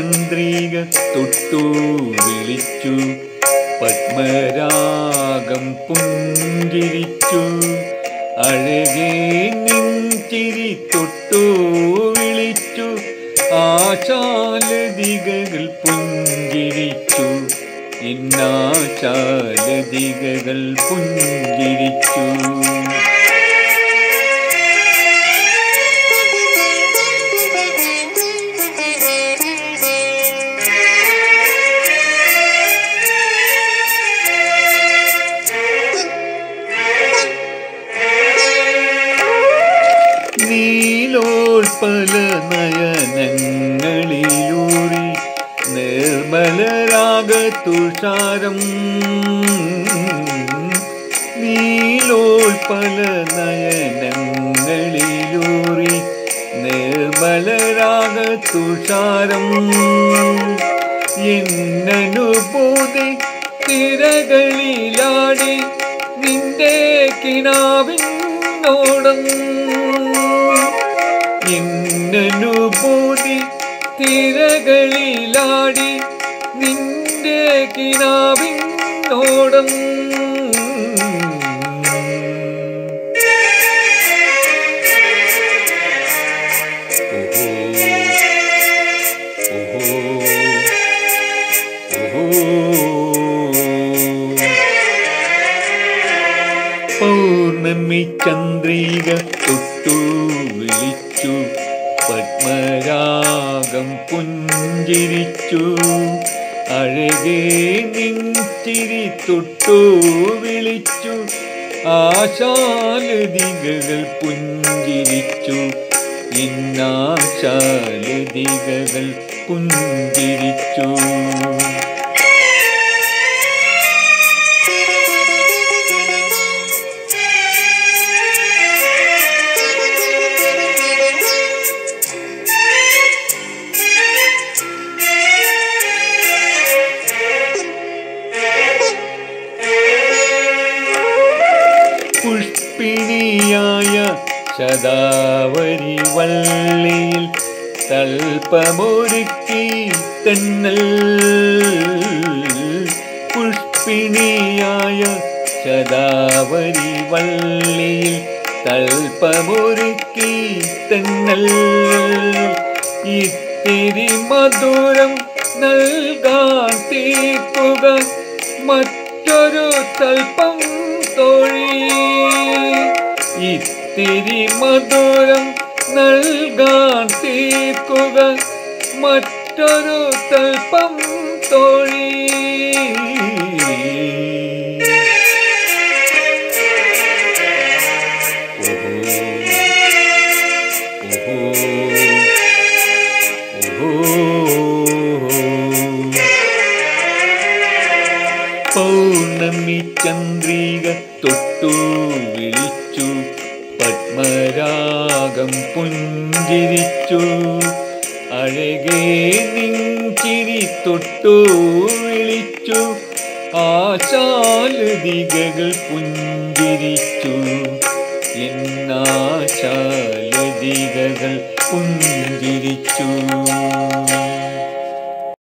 ചന്ദ്രിക തൊട്ടു വിളിച്ചു പത്മരാഗം പുഞ്ചിരിച്ചു അഴകേ നിൻ ചിരി തൊട്ടു വിളിച്ചു ആശാലതികകൾ പുഞ്ചിരിച്ചു ഇന്നാശാലതികകൾ പുഞ്ചിരിച്ചു നീലോൽപല നയനങ്ങളിലൂറി നിർമ്മലരാഗ തുഷാരം നീലോൽപല നയനങ്ങളിലൂറി നിർമ്മലരാഗ തുഷാരം എന്നനുഭൂതി തിരകളിലാടി നിന്റെ കിനാവിനോടം എന്നനുഭൂതി തിരകളിലാടി നിന്റെ കിനാവിനോടം ഓഹോ പൗർണമി ചന്ദ്രിക തൊട്ടു വിളിച്ചു പത്മരാഗം പുഞ്ചിരിച്ചു അഴകേ നിൻചിരി തൊട്ടു വിളിച്ചു ആശാലതികകൾ പുഞ്ചിരിച്ചു ഇന്നാശാലതികകൾ പുഞ്ചിരിച്ചു പുഷ്പിണിയായ ശതാവരി വള്ളിയിൽ തൽപ്പമൊരുക്കി തന്നൽ പുഷ്പിണിയായ ശതാവരി വള്ളിയിൽ തൽപ്പമൊരുക്കി തന്നൽ ഇത്തിരി മധുരം നൽകാൻ തീർക്കുക മറ്റൊരു തൽപ്പം തൊഴി ഇത്തിരി മധുരം നൽകാൻ തീർക്കുക മറ്റൊരു തൽപ്പം തൊഴി പൗർണമി ചന്ദ്രിക തൊട്ടു വിളിച്ചു പത്മരാഗം പുഞ്ചിരിച്ചു അഴകേ നിൻചിരി തൊട്ടു വിളിച്ചു ആശാലതികകൾ പുഞ്ചിരിച്ചു എന്നാശാലതികകൾ പുഞ്ചിരിച്ചു